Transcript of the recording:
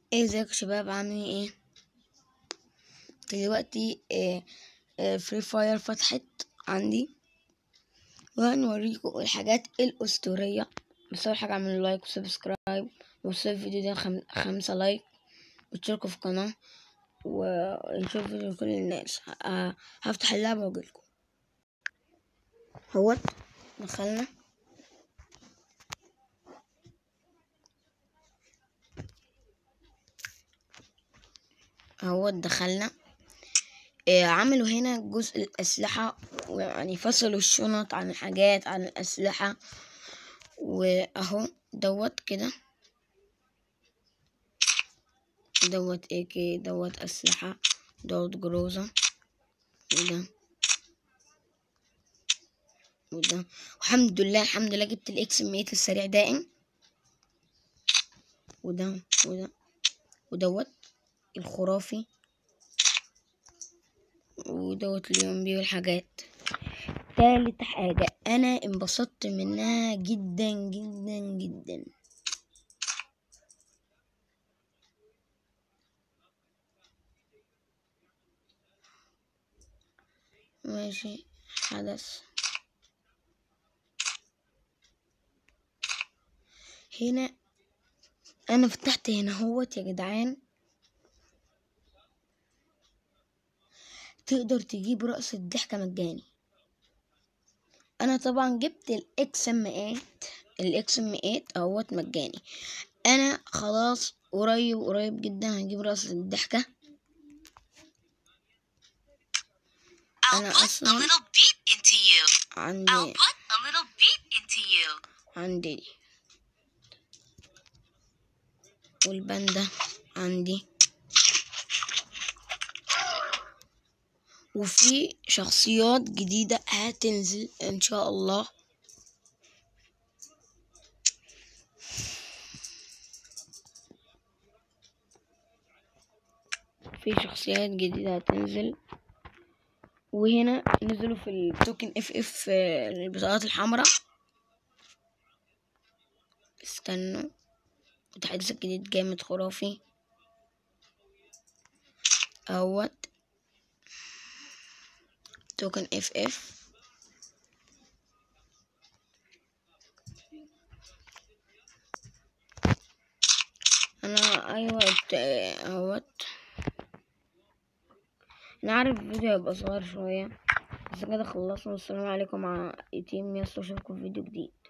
ايه ازيكم يا شباب عاملين ايه دلوقتي إيه إيه فري فاير فتحت عندي وهنوريكم الحاجات الأسطورية بس أول حاجة اعملوا لايك وسبسكرايب ووصلوا الفيديو ده خم... خمسة لايك وتشتركوا في القناة ونشوف فيديو كل الناس ه- هفتح اللعبة واجيلكم هوت دخلنا اهوت دخلنا إيه، عملوا هنا جزء الأسلحة ويعني فصلوا الشنط عن الحاجات عن الأسلحة وأهو دوت كده دوت اي كي دوت أسلحة دوت جروزة وده وده والحمد لله الحمد لله جبت الإكس ميت السريع دائم وده وده ودوت الخرافي ودوت اليوم بيه والحاجات تالت حاجة أنا انبسطت منها جدا جدا جدا ماشي حدث هنا أنا فتحت هنا هوت يا جدعان تقدر تجيب رأس الضحكة مجاني انا طبعا جبت الاكس ام 8 الاكس ام 8 اهوت مجاني انا خلاص قريب قريب جدا هجيب رأس الضحكة I'll أنا put a أصلاً little beat into you. I'll عندي put a little beat into you. عندي دي. والباندا عندي وفي شخصيات جديدة هتنزل ان شاء الله في شخصيات جديدة هتنزل وهنا نزلوا في التوكن اف اف آه، البطاقات الحمراء استنوا التحديث الجديد جامد خرافي اهوت توكن اف اف انا ايوه ات- اهوت انا عارف الفيديو هيبقى صغير شوية بس كده خلصنا والسلام عليكم مع تيم ياسو اشوفكم في فيديو جديد